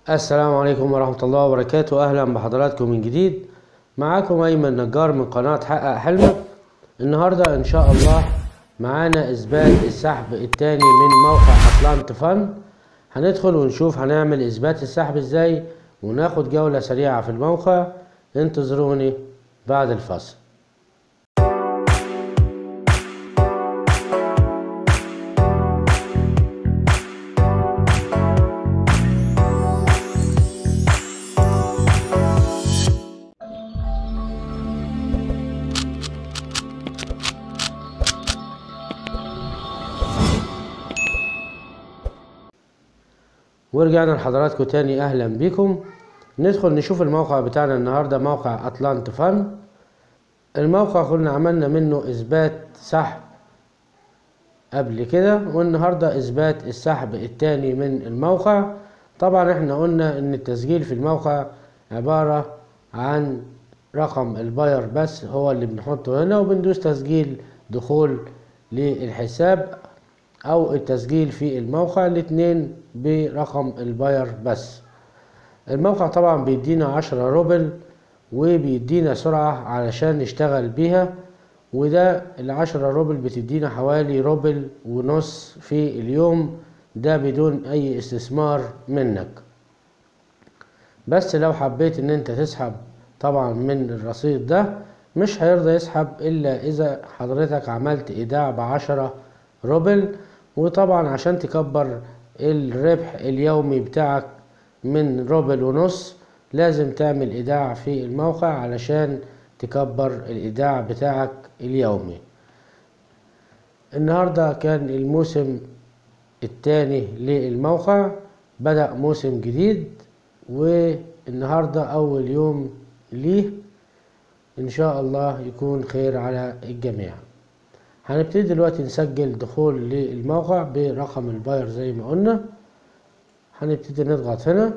السلام عليكم ورحمة الله وبركاته أهلا بحضراتكم من جديد معاكم أيمن نجار من قناة حقق حلمك النهاردة إن شاء الله معانا إثبات السحب التاني من موقع أطلانت فن هندخل ونشوف هنعمل إثبات السحب إزاي وناخد جولة سريعة في الموقع انتظروني بعد الفصل ورجعنا لحضراتكم تاني اهلا بيكم ندخل نشوف الموقع بتاعنا النهارده موقع اطلانت فن الموقع كنا عملنا منه اثبات سحب قبل كده والنهارده اثبات السحب التاني من الموقع طبعا احنا قلنا ان التسجيل في الموقع عبارة عن رقم الباير بس هو اللي بنحطه هنا وبندوس تسجيل دخول للحساب او التسجيل في الموقع الاتنين برقم الباير بس الموقع طبعا بيدينا عشرة روبل وبيدينا سرعة علشان نشتغل بيها وده العشرة روبل بتدينا حوالي روبل ونص في اليوم ده بدون اي استثمار منك بس لو حبيت ان انت تسحب طبعا من الرصيد ده مش هيرضى يسحب الا اذا حضرتك عملت ايداع بعشرة روبل وطبعا عشان تكبر الربح اليومي بتاعك من روبل ونص لازم تعمل ايداع في الموقع علشان تكبر الايداع بتاعك اليومي النهاردة كان الموسم التاني للموقع بدأ موسم جديد والنهاردة أول يوم ليه إن شاء الله يكون خير على الجميع هنبتدي دلوقتي نسجل دخول للموقع برقم الباير زي ما قلنا هنبتدي نضغط هنا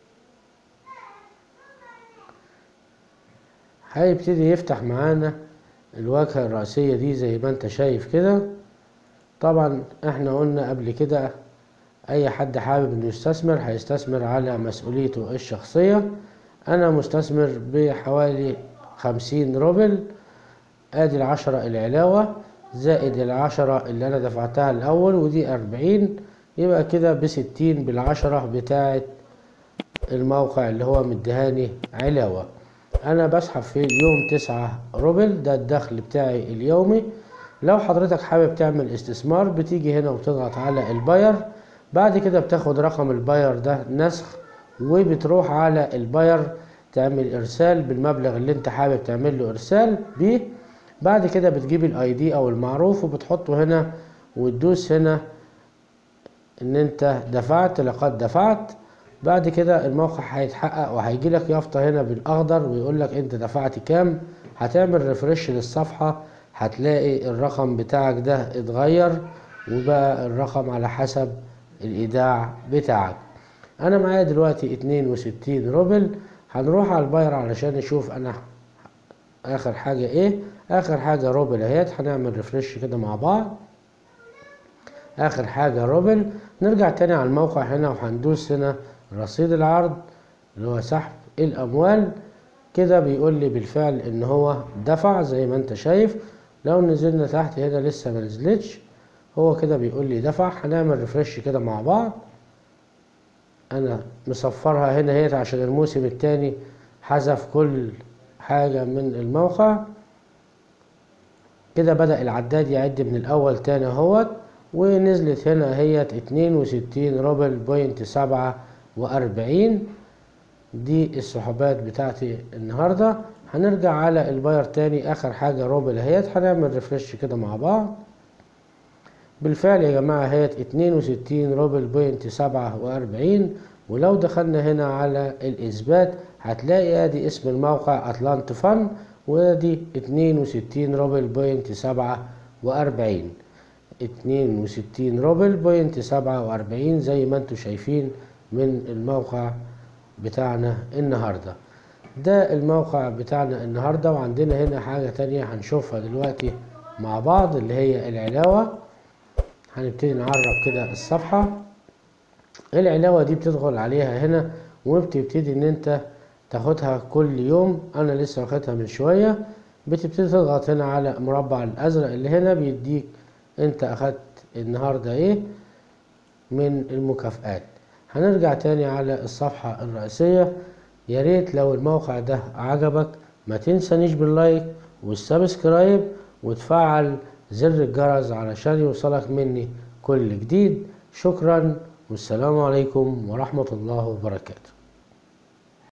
هيبتدي يفتح معانا الواجهة الرئيسية دي زي ما انت شايف كده طبعا احنا قلنا قبل كده اي حد حابب انه يستثمر هيستثمر على مسؤوليته الشخصية انا مستثمر بحوالي خمسين روبل ادي العشرة العلاوة زائد العشرة اللي انا دفعتها الاول ودي اربعين يبقى كده بستين بالعشرة بتاعة الموقع اللي هو مدهاني علاوة انا بسحب في اليوم تسعة روبل ده الدخل بتاعي اليومي لو حضرتك حابب تعمل استثمار بتيجي هنا وتضغط على الباير بعد كده بتاخد رقم الباير ده نسخ وبتروح على الباير تعمل ارسال بالمبلغ اللي انت حابب تعمل له ارسال بيه بعد كده بتجيب الاي دي او المعروف وبتحطه هنا وتدوس هنا ان انت دفعت لقد دفعت بعد كده الموقع هيتحقق وهيجي لك يافطه هنا بالاخضر ويقول لك انت دفعت كام هتعمل ريفرش للصفحه هتلاقي الرقم بتاعك ده اتغير وبقى الرقم على حسب الايداع بتاعك انا معايا دلوقتي اتنين وستين روبل هنروح على الباير علشان نشوف انا اخر حاجة ايه اخر حاجة روبل اهيت هنعمل ريفرش كده مع بعض اخر حاجة روبل نرجع تاني على الموقع هنا وهندوس هنا رصيد العرض اللي هو سحب الاموال كده بيقول لي بالفعل ان هو دفع زي ما انت شايف لو نزلنا تحت هنا لسه ما نزلتش هو كده بيقول لي دفع هنعمل ريفرش كده مع بعض انا مصفرها هنا هي عشان الموسم التاني حذف كل حاجة من الموقع كده بدأ العداد يعد من الاول تاني اهوت ونزلت هنا هي اتنين وستين روبل بوينت سبعة واربعين دي السحوبات بتاعتي النهاردة هنرجع على الباير تاني اخر حاجة روبل اهيت هنعمل ريفرش كده مع بعض بالفعل يا جماعة اهيت اتنين وستين روبل بوينت سبعة واربعين ولو دخلنا هنا على الاثبات هتلاقي ادي اسم الموقع اطلانت فن وادي اتنين وستين روبل بوينت سبعة واربعين اتنين وستين روبل بوينت سبعة واربعين زي ما انتوا شايفين من الموقع بتاعنا النهاردة ده الموقع بتاعنا النهاردة وعندنا هنا حاجة تانية هنشوفها دلوقتي مع بعض اللي هي العلاوة هنبتدي نعرف كده الصفحة العلاوة دي بتدخل عليها هنا وبتبتدي ان انت تاخدها كل يوم انا لسه واخدها من شوية بتبتدي تضغط هنا على مربع الازرق اللي هنا بيديك انت اخدت النهاردة ايه من المكافآت هنرجع تاني على الصفحة الرئيسية يا ريت لو الموقع ده عجبك ما تنسانيش باللايك والسبسكرايب وتفعل زر الجرس علشان يوصلك مني كل جديد شكرا والسلام عليكم ورحمة الله وبركاته